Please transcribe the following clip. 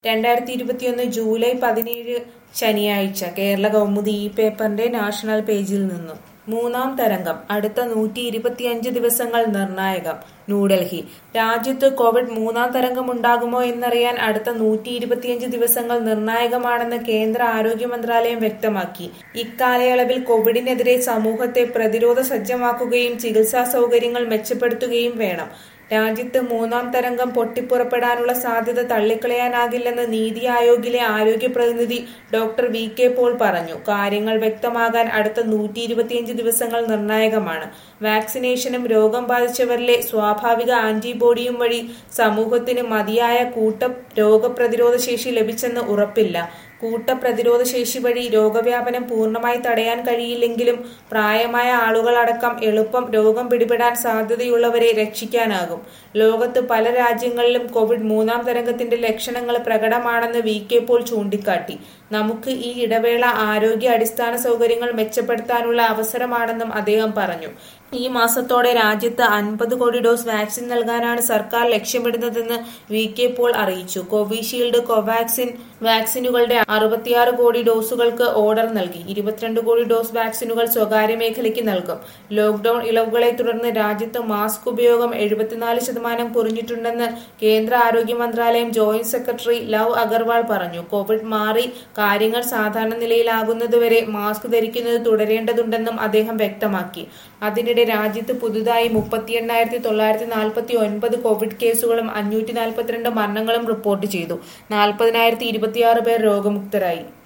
രണ്ടായിരത്തി ഇരുപത്തിയൊന്ന് ജൂലൈ പതിനേഴ് ശനിയാഴ്ച കേരള കൗമുദി ഈ പേപ്പറിന്റെ നാഷണൽ പേജിൽ നിന്നും മൂന്നാം തരംഗം അടുത്ത നൂറ്റി ഇരുപത്തിയഞ്ച് ദിവസങ്ങൾ നിർണായകം ന്യൂഡൽഹി രാജ്യത്ത് കോവിഡ് മൂന്നാം തരംഗം ഉണ്ടാകുമോ എന്നറിയാൻ അടുത്ത നൂറ്റി ഇരുപത്തിയഞ്ച് ദിവസങ്ങൾ നിർണായകമാണെന്ന് കേന്ദ്ര ആരോഗ്യ മന്ത്രാലയം വ്യക്തമാക്കി ഇക്കാലയളവിൽ കോവിഡിനെതിരെ സമൂഹത്തെ പ്രതിരോധ സജ്ജമാക്കുകയും ചികിത്സാ സൗകര്യങ്ങൾ മെച്ചപ്പെടുത്തുകയും വേണം രാജ്യത്ത് മൂന്നാം തരംഗം പൊട്ടിപ്പുറപ്പെടാനുള്ള സാധ്യത തള്ളിക്കളയാനാകില്ലെന്ന് നീതി ആയോഗിലെ ആരോഗ്യ പ്രതിനിധി ഡോക്ടർ വി കെ പോൾ പറഞ്ഞു കാര്യങ്ങൾ വ്യക്തമാകാൻ അടുത്ത നൂറ്റി ഇരുപത്തിയഞ്ച് ദിവസങ്ങൾ നിർണായകമാണ് വാക്സിനേഷനും രോഗം ബാധിച്ചവരിലെ സ്വാഭാവിക ആന്റിബോഡിയും വഴി സമൂഹത്തിന് മതിയായ കൂട്ട രോഗപ്രതിരോധ ശേഷി ലഭിച്ചെന്ന് ഉറപ്പില്ല കൂട്ടപ്രതിരോധ ശേഷി വഴി രോഗവ്യാപനം പൂർണ്ണമായി തടയാൻ കഴിയില്ലെങ്കിലും പ്രായമായ ആളുകളടക്കം എളുപ്പം രോഗം പിടിപെടാൻ സാധ്യതയുള്ളവരെ രക്ഷിക്കാനാകും ലോകത്ത് പല രാജ്യങ്ങളിലും കോവിഡ് മൂന്നാം തരംഗത്തിന്റെ ലക്ഷണങ്ങൾ പ്രകടമാണെന്ന് വി കെ പോൾ ചൂണ്ടിക്കാട്ടി നമുക്ക് ഈ ഇടവേള ആരോഗ്യ അടിസ്ഥാന സൗകര്യങ്ങൾ മെച്ചപ്പെടുത്താനുള്ള അവസരമാണെന്നും അദ്ദേഹം പറഞ്ഞു ഈ മാസത്തോടെ രാജ്യത്ത് അൻപത് കോടി ഡോസ് വാക്സിൻ നൽകാനാണ് സർക്കാർ ലക്ഷ്യമിടുന്നതെന്ന് വി കെ പോൾ അറിയിച്ചു കോവിഷീൽഡ് കോവാക്സിൻ വാക്സിനുകളുടെ അറുപത്തിയാറ് കോടി ഡോസുകൾക്ക് ഓർഡർ നൽകി ഇരുപത്തിരണ്ട് കോടി ഡോസ് വാക്സിനുകൾ സ്വകാര്യ മേഖലയ്ക്ക് നൽകും ലോക്ഡൌൺ ഇളവുകളെ തുടർന്ന് രാജ്യത്ത് മാസ്ക് ഉപയോഗം എഴുപത്തിനാല് ശതമാനം കുറഞ്ഞിട്ടുണ്ടെന്ന് കേന്ദ്ര ആരോഗ്യ മന്ത്രാലയം ജോയിന്റ് സെക്രട്ടറി ലവ് അഗർവാൾ പറഞ്ഞു കോവിഡ് മാറി കാര്യങ്ങൾ സാധാരണ നിലയിലാകുന്നതുവരെ മാസ്ക് ധരിക്കുന്നത് തുടരേണ്ടതുണ്ടെന്നും അദ്ദേഹം വ്യക്തമാക്കി അതിനിടെ രാജ്യത്ത് പുതുതായി മുപ്പത്തി എണ്ണായിരത്തി തൊള്ളായിരത്തി നാൽപ്പത്തി ഒൻപത് കോവിഡ് കേസുകളും അഞ്ഞൂറ്റി നാൽപ്പത്തിരണ്ട് മരണങ്ങളും റിപ്പോർട്ട് ചെയ്തു നാൽപ്പതിനായിരത്തി ഇരുപത്തിയാറ് പേർ രോഗമുക്തരായി